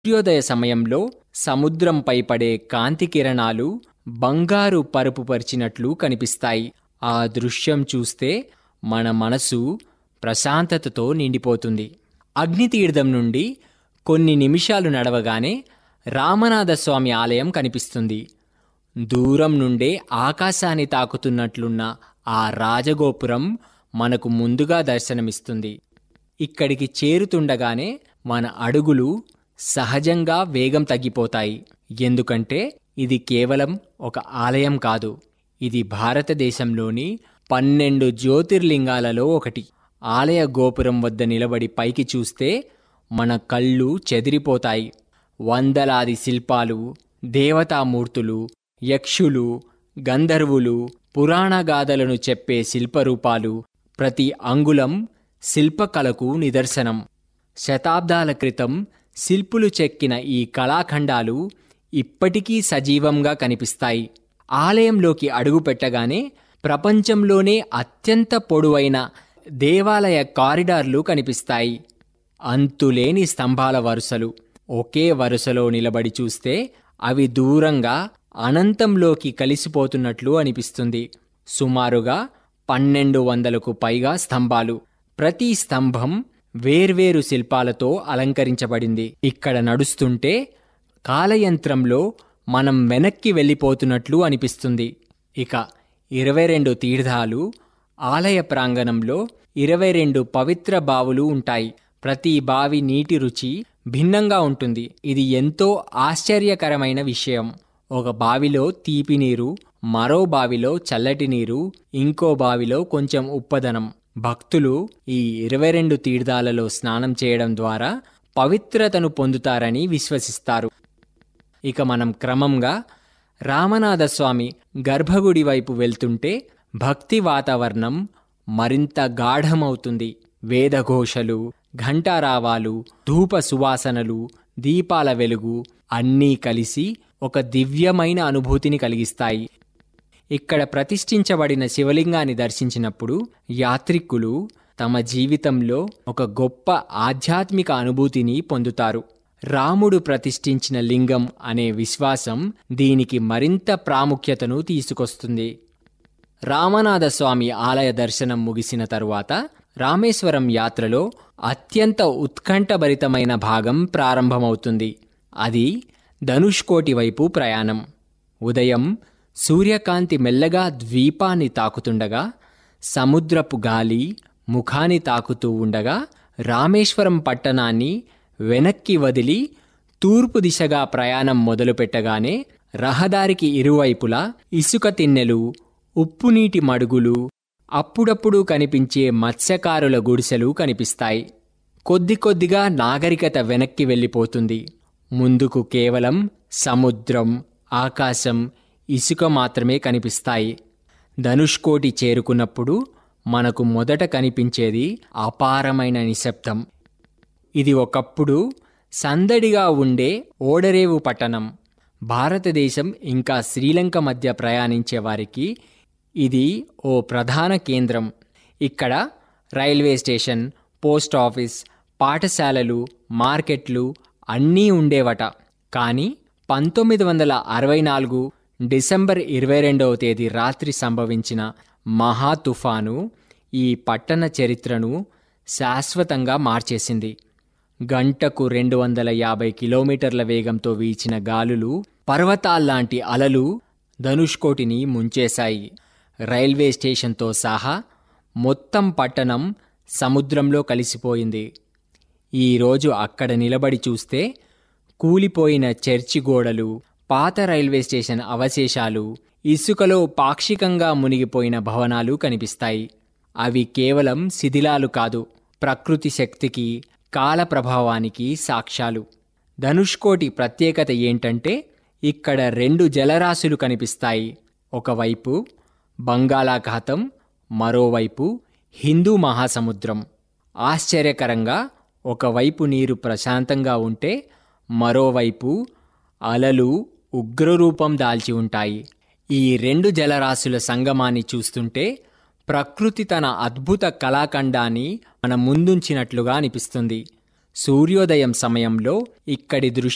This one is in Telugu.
సూర్యోదయ సమయంలో సముద్రంపై పడే కాంతి కిరణాలు బంగారు పరుపు పరిచినట్లు కనిపిస్తాయి ఆ దృశ్యం చూస్తే మన మనసు ప్రశాంతతతో నిండిపోతుంది అగ్నితీర్థం నుండి కొన్ని నిమిషాలు నడవగానే రామనాథస్వామి ఆలయం కనిపిస్తుంది దూరం నుండే ఆకాశాన్ని తాకుతున్నట్లున్న ఆ రాజగోపురం మనకు ముందుగా దర్శనమిస్తుంది ఇక్కడికి చేరుతుండగానే మన అడుగులు సహజంగా వేగం తగ్గిపోతాయి ఎందుకంటే ఇది కేవలం ఒక ఆలయం కాదు ఇది భారతదేశంలోని పన్నెండు జ్యోతిర్లింగాలలో ఒకటి ఆలయ గోపురం వద్ద నిలబడి పైకి చూస్తే మన కళ్ళు చెదిరిపోతాయి వందలాది శిల్పాలు దేవతామూర్తులు యక్షులు గంధర్వులు పురాణగాథలను చెప్పే శిల్పరూపాలు ప్రతి అంగుళం శిల్పకళకు నిదర్శనం శతాబ్దాల క్రితం శిల్పులు చెక్కిన ఈ కళాఖండాలు ఇప్పటికీ సజీవంగా కనిపిస్తాయి ఆలయంలోకి అడుగుపెట్టగానే ప్రపంచంలోనే అత్యంత పొడవైన దేవాలయ కారిడార్లు కనిపిస్తాయి అంతులేని స్తంభాల వరుసలు ఒకే వరుసలో నిలబడి చూస్తే అవి దూరంగా అనంతంలోకి కలిసిపోతున్నట్లు అనిపిస్తుంది సుమారుగా పన్నెండు వందలకు పైగా స్తంభాలు ప్రతి స్తంభం వేర్వేరు శిల్పాలతో అలంకరించబడింది ఇక్కడ నడుస్తుంటే కాలయంత్రంలో మనం వెనక్కి వెళ్ళిపోతున్నట్లు అనిపిస్తుంది ఇక ఇరవై రెండు తీర్థాలు ఆలయ ప్రాంగణంలో ఇరవై రెండు పవిత్ర బావులు ఉంటాయి ప్రతి బావి నీటి రుచి భిన్నంగా ఉంటుంది ఇది ఎంతో ఆశ్చర్యకరమైన విషయం ఒక బావిలో తీపి నీరు మరో బావిలో చల్లటి నీరు ఇంకో బావిలో కొంచెం ఉప్పదనం భక్తులు ఈ ఇరవై రెండు తీర్థాలలో స్నానం చేయడం ద్వారా పవిత్రతను పొందుతారని విశ్వసిస్తారు ఇక మనం క్రమంగా రామనాథస్వామి గర్భగుడి వైపు వెళ్తుంటే భక్తి వాతావరణం మరింత గాఢమవుతుంది వేదఘోషలు ఘంటారావాలు ధూప సువాసనలు దీపాల వెలుగు అన్నీ కలిసి ఒక దివ్యమైన అనుభూతిని కలిగిస్తాయి ఇక్కడ ప్రతిష్ఠించబడిన శివలింగాన్ని దర్శించినప్పుడు యాత్రికులు తమ జీవితంలో ఒక గొప్ప ఆధ్యాత్మిక అనుభూతిని పొందుతారు రాముడు ప్రతిష్ఠించిన లింగం అనే విశ్వాసం దీనికి మరింత ప్రాముఖ్యతను తీసుకొస్తుంది రామనాథస్వామి ఆలయ దర్శనం ముగిసిన తరువాత రామేశ్వరం యాత్రలో అత్యంత ఉత్కంఠభరితమైన భాగం ప్రారంభమవుతుంది అది ధనుష్కోటి వైపు ప్రయాణం ఉదయం సూర్యకాంతి మెల్లగా ద్వీపాన్ని తాకుతుండగా సముద్రపు గాలి ముఖాన్ని తాకుతూ ఉండగా రామేశ్వరం పట్టణాన్ని వెనక్కి వదిలి తూర్పు దిశగా ప్రయాణం మొదలుపెట్టగానే రహదారికి ఇరువైపులా ఇసుక తిన్నెలు ఉప్పునీటి మడుగులు అప్పుడప్పుడు కనిపించే మత్స్యకారుల గుడిసెలు కనిపిస్తాయి కొద్ది కొద్దిగా నాగరికత వెనక్కి వెళ్ళిపోతుంది ముందుకు కేవలం సముద్రం ఆకాశం ఇసుక మాత్రమే కనిపిస్తాయి ధనుష్కోటి చేరుకున్నప్పుడు మనకు మొదట కనిపించేది అపారమైన నిశ్శబ్దం ఇది ఒకప్పుడు సందడిగా ఉండే ఓడరేవు పట్టణం భారతదేశం ఇంకా శ్రీలంక మధ్య ప్రయాణించే వారికి ఇది ఓ ప్రధాన కేంద్రం ఇక్కడ రైల్వే స్టేషన్ పోస్ట్ ఆఫీస్ పాఠశాలలు మార్కెట్లు అన్నీ ఉండేవట కానీ పంతొమ్మిది వందల అరవై నాలుగు డిసెంబర్ ఇరవై రెండవ తేదీ రాత్రి సంభవించిన మహా తుఫాను ఈ పట్టణ చరిత్రను శాశ్వతంగా మార్చేసింది గంటకు రెండు వందల యాభై కిలోమీటర్ల వేగంతో వీచిన గాలులు పర్వతాల్లాంటి అలలు ధనుష్కోటిని ముంచేశాయి రైల్వే స్టేషన్తో సహా మొత్తం పట్టణం సముద్రంలో కలిసిపోయింది ఈరోజు అక్కడ నిలబడి చూస్తే కూలిపోయిన చర్చి గోడలు పాత రైల్వే స్టేషన్ అవశేషాలు ఇసుకలో పాక్షికంగా మునిగిపోయిన భవనాలు కనిపిస్తాయి అవి కేవలం శిథిలాలు కాదు ప్రకృతి శక్తికి కాల ప్రభావానికి సాక్ష్యాలు ధనుష్కోటి ప్రత్యేకత ఏంటంటే ఇక్కడ రెండు జలరాశులు కనిపిస్తాయి ఒకవైపు బంగాళాఖాతం మరోవైపు హిందూ మహాసముద్రం ఆశ్చర్యకరంగా ఒకవైపు నీరు ప్రశాంతంగా ఉంటే మరోవైపు అలలు ఉగ్రరూపం దాల్చి ఉంటాయి ఈ రెండు జలరాశుల సంగమాన్ని చూస్తుంటే ప్రకృతి తన అద్భుత కళాఖండాన్ని మన ముందుంచినట్లుగా అనిపిస్తుంది సూర్యోదయం సమయంలో ఇక్కడి దృశ్యం